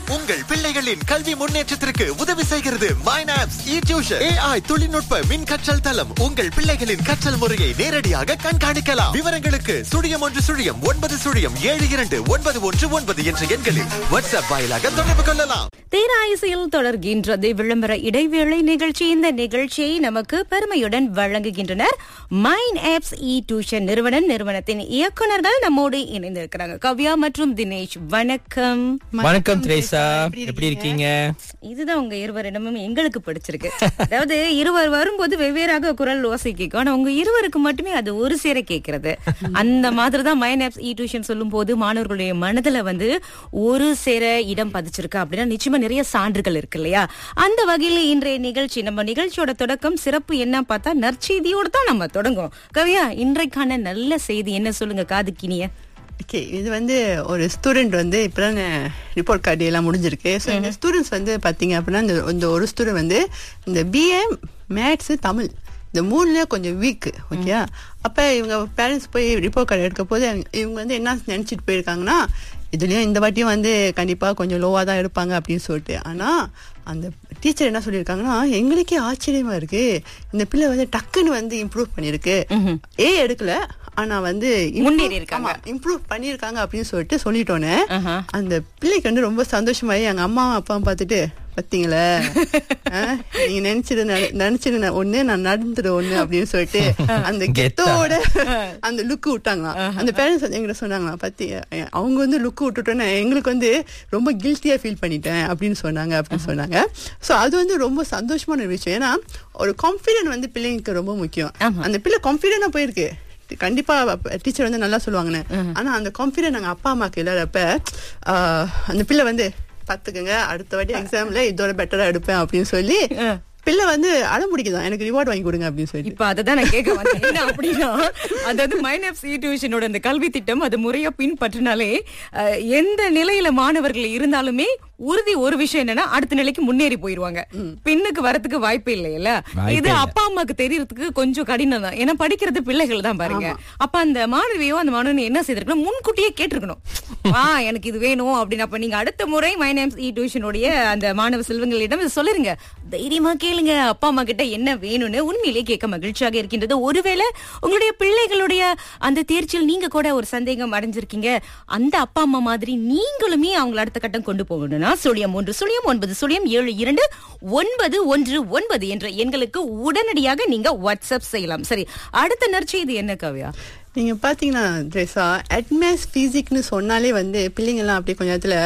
உங்கள் பிள்ளைகளின் கல்வி முன்னேற்றத்திற்கு உதவி செய்கிறது மைனாப்ஸ் இ டியூஷன் ஏஐ தொழில்நுட்ப மின் கற்றல் தளம் உங்கள் பிள்ளைகளின் கற்றல் முறையை நேரடியாக கண்காணிக்கலாம் விவரங்களுக்கு சுழியம் ஒன்று சுழியம் ஒன்பது சுழியம் ஏழு இரண்டு ஒன்பது ஒன்று ஒன்பது என்ற எண்களில் வாட்ஸ்அப் வாயிலாக தொடர்பு கொள்ளலாம் தேராயசியில் தொடர்கின்றது விளம்பர இடைவேளை நிகழ்ச்சி இந்த நிகழ்ச்சியை நமக்கு பெருமையுடன் வழங்குகின்றனர் மைன் ஆப்ஸ் இ டியூஷன் நிறுவனம் நிறுவனத்தின் இயக்குனர்கள் நம்மோடு இணைந்திருக்கிறாங்க கவ்யா மற்றும் தினேஷ் வணக்கம் வணக்கம் திரேசா எப்படி இருக்கீங்க இதுதான் உங்க இருவரிடமும் எங்களுக்கு பிடிச்சிருக்கு அதாவது இருவர் வரும்போது வெவ்வேறாக குரல் ஓசை கேட்கும் ஆனா உங்க இருவருக்கு மட்டுமே அது ஒரு சேர கேட்கிறது அந்த மாதிரி தான் மைன் ஆப்ஸ் இ டியூஷன் சொல்லும் போது மாணவர்களுடைய மனதுல வந்து ஒரு சேர இடம் பதிச்சிருக்கு அப்படின்னா நிச்சயமா நிறைய சான்றுகள் இருக்கு இல்லையா அந்த வகையில இன்றைய நிகழ்ச்சி நம்ம நிகழ்ச்சியோட தொடக்கம் சிறப்பு என்ன பார்த்தா நற்செய்தியோட தான் நம்ம தொடங்கும் கவியா இன்றைக்கான நல்ல செய்தி என்ன சொல்லுங்க காதுக்கினிய ஓகே இது வந்து ஒரு ஸ்டூடெண்ட் வந்து இப்போதான் ரிப்போர்ட் கார்டு எல்லாம் முடிஞ்சிருக்கு ஸோ இந்த ஸ்டூடெண்ட்ஸ் வந்து பார்த்தீங்க அப்படின்னா இந்த இந்த ஒரு ஸ்டூடெண்ட் வந்து இந்த பிஏ மேத்ஸ் தமிழ் இந்த மூணுல கொஞ்சம் வீக் ஓகே அப்போ இவங்க பேரண்ட்ஸ் போய் ரிப்போர்ட் கார்டு எடுக்க போது இவங்க வந்து என்ன நினச்சிட்டு போயிருக்காங்கன்னா இதுலயும் இந்த வாட்டியும் வந்து கண்டிப்பா கொஞ்சம் லோவா தான் எடுப்பாங்க அப்படின்னு சொல்லிட்டு ஆனா அந்த டீச்சர் என்ன சொல்லியிருக்காங்கன்னா எங்களுக்கே ஆச்சரியமா இருக்கு இந்த பிள்ளை வந்து டக்குன்னு வந்து இம்ப்ரூவ் பண்ணிருக்கு ஏ எடுக்கல ஆனா வந்து முன்னேறி இருக்காங்க. இம்ப்ரூவ் பண்ணிருக்காங்க அப்படின்னு சொல்லிட்டு சொல்லிட்டோன்னே ஆஹா. அந்த பிள்ளைக்கு வந்து ரொம்ப சந்தோஷமாயி எங்க அம்மா அப்பா பார்த்துட்டு பாத்தீங்களா ஆ, நீங்க நினைச்சிரு நினைச்சிரு ஒண்ணு நான் நடந்துரு ஒண்ணு அப்படின்னு சொல்லிட்டு அந்த கெத்தோட அந்த லுக்கு விட்டாங்களாம் அந்த பேரண்ட்ஸ் வந்து எங்கிட்ட சொன்னாங்களாம் பத்தி அவங்க வந்து லுக்கு விட்டுட்டோன்னே எங்களுக்கு வந்து ரொம்ப கில்ட்டியா ஃபீல் பண்ணிட்டேன் அப்படின்னு சொன்னாங்க அப்படின்னு சொன்னாங்க சோ அது வந்து ரொம்ப சந்தோஷமான ஒரு விஷயம் ஏன்னா ஒரு கான்பிடென்ட் வந்து பிள்ளைங்களுக்கு ரொம்ப முக்கியம் ஆமா. அந்த பிள்ளை கான்பிடென்டா போயிருக்கு கண்டிப்பா டீச்சர் வந்து நல்லா சொல்லுவாங்கன்னு ஆனா அந்த கான்பிடென்ட் நாங்க அப்பா அம்மாக்கு இல்லாதப்ப ஆஹ், அந்த பிள்ளை வந்து பாத்துக்கங்க அடுத்த வாட்டி எக்ஸாம்ல இதோட பெட்டரா எடுப்பேன் அப்படின்னு சொல்லி பிள்ளை வந்து அடம் பிடிக்குதான் எனக்கு ரிவார்ட் வாங்கி கொடுங்க அப்படின்னு சொல்லி இப்ப அததான் நான் கேட்க வந்தேன் என்ன அப்படின்னா அதாவது மைனப் சி டியூஷனோட அந்த கல்வி திட்டம் அது முறையா பின்பற்றினாலே அஹ், எந்த நிலையில மாணவர்கள் இருந்தாலுமே உறுதி ஒரு விஷயம் என்னன்னா அடுத்த நிலைக்கு முன்னேறி போயிருவாங்க பின்னுக்கு வரதுக்கு வாய்ப்பு இல்லையில வாய்ப்பே இது இல்ல. அப்பா அம்மாக்கு தெரியறதுக்கு கொஞ்சம் கடினம் தான் ஏன்னா படிக்கிறது பிள்ளைகள் தான் பாருங்க அப்ப அந்த மாணவியோ அந்த மாணவன் என்ன செய்திருக்கணும் முன்கூட்டியே கேட்டிருக்கணும் ஆ எனக்கு இது வேணும் அப்படின்னு அப்ப நீங்க அடுத்த முறை மைனம்ஸ் இ டியூஷனுடைய அந்த மாணவ செல்வங்களிடம் இதை சொல்லிருங்க தைரியமா கேளுங்க அப்பா அம்மா கிட்ட என்ன வேணும்னு உண்மையிலேயே கேட்க மகிழ்ச்சியாக இருக்கின்றது ஒருவேளை உங்களுடைய பிள்ளைகளுடைய அந்த தேர்ச்சியில் நீங்க கூட ஒரு சந்தேகம் அடைஞ்சிருக்கீங்க அந்த அப்பா அம்மா மாதிரி நீங்களுமே அவங்கள அடுத்த கட்டம் கொண்டு போகணும்னா சுழியம் ஒன்று சுழியம் ஒன்பது சுழியம் ஏழு இரண்டு ஒன்பது ஒன்று ஒன்பது என்ற எண்களுக்கு உடனடியாக நீங்க வாட்ஸ்அப் செய்யலாம் சரி அடுத்த நற்செய்தி என்ன கவ்யா நீங்க பாத்தீங்கன்னா ட்ரெஸ்ஸா அட்மாஸ் பிசிக்னு சொன்னாலே வந்து பிள்ளைங்க எல்லாம் அப்படியே கொஞ்ச நேரத்துல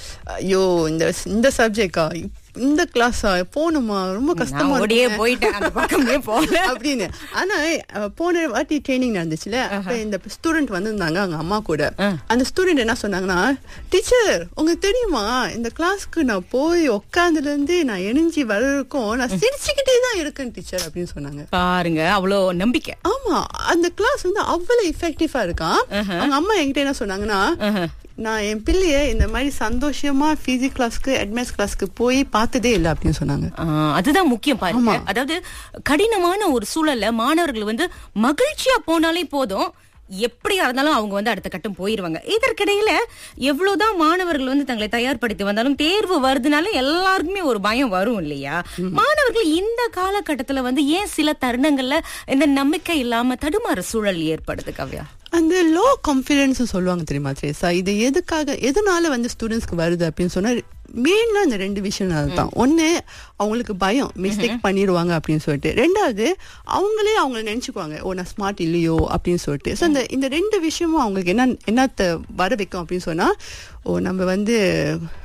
ஐயோ இந்த இந்த சப்ஜெக்டா இந்த கிளாஸா போகணுமா ரொம்ப கஷ்டமா நான் ஓடியே இருக்குமே. போயிட்டேன் அந்த பக்கமே போல அப்படின்னு ஆனா அஹ், போன வாட்டி ட்ரைனிங் நடந்துச்சுல அப்ப இந்த ஸ்டூடெண்ட் வந்திருந்தாங்க அவங்க அம்மா கூட அந்த ஸ்டூடெண்ட் என்ன சொன்னாங்கன்னா டீச்சர் உங்களுக்கு தெரியுமா இந்த கிளாஸ்க்கு நான் போய் உட்காந்துல இருந்து நான் எணிஞ்சி வர்றதுக்கும் நான் சிரிச்சுக்கிட்டே தான் இருக்கேன் டீச்சர் அப்படின்னு சொன்னாங்க பாருங்க அவ்வளோ நம்பிக்கை ஆமா அந்த கிளாஸ் வந்து அவ்வளவு எஃபெக்டிவா இருக்கான் அவங்க அம்மா என்கிட்ட என்ன சொன்னாங்கன்னா நான் என் பிள்ளைய இந்த மாதிரி சந்தோஷமா பிசிக்ஸ் கிளாஸ்க்கு அட்வான்ஸ் கிளாஸ்க்கு போய் பார்த்ததே இல்லை அப்படின்னு சொன்னாங்க ஆ, அதுதான் முக்கியம் பாருங்க அதாவது கடினமான ஒரு சூழல்ல மாணவர்கள் வந்து மகிழ்ச்சியா போனாலே போதும் எப்படியா இருந்தாலும் அவங்க வந்து அடுத்த கட்டம் போயிருவாங்க இதற்கிடையில எவ்வளவுதான் மாணவர்கள் வந்து தங்களை தயார்படுத்தி வந்தாலும் தேர்வு வருதுனால எல்லாருக்குமே ஒரு பயம் வரும் இல்லையா மாணவர்கள் இந்த காலகட்டத்துல வந்து ஏன் சில தருணங்கள்ல இந்த நம்பிக்கை இல்லாம தடுமாற சூழல் ஏற்படுது கவ்யா அந்த லோ கான்ஃபிடன்ஸ் சொல்லுவாங்க தெரியுமா த்ரேசா இது எதுக்காக எதனால வந்து ஸ்டூடெண்ட்ஸ்க்கு வருது அப்படின்னு சொன்னா மெயினா இந்த ரெண்டு விஷயம் தான் ஒண்ணு அவங்களுக்கு பயம் மிஸ்டேக் பண்ணிடுவாங்க அப்படின்னு சொல்லிட்டு ரெண்டாவது அவங்களே அவங்கள நினைச்சுக்குவாங்க ஓ நான் ஸ்மார்ட் இல்லையோ அப்படின்னு சொல்லிட்டு ஸோ இந்த இந்த ரெண்டு விஷயமும் அவங்களுக்கு என்ன என்னத்த வர வைக்கும் அப்படின்னு சொன்னா ஓ நம்ம வந்து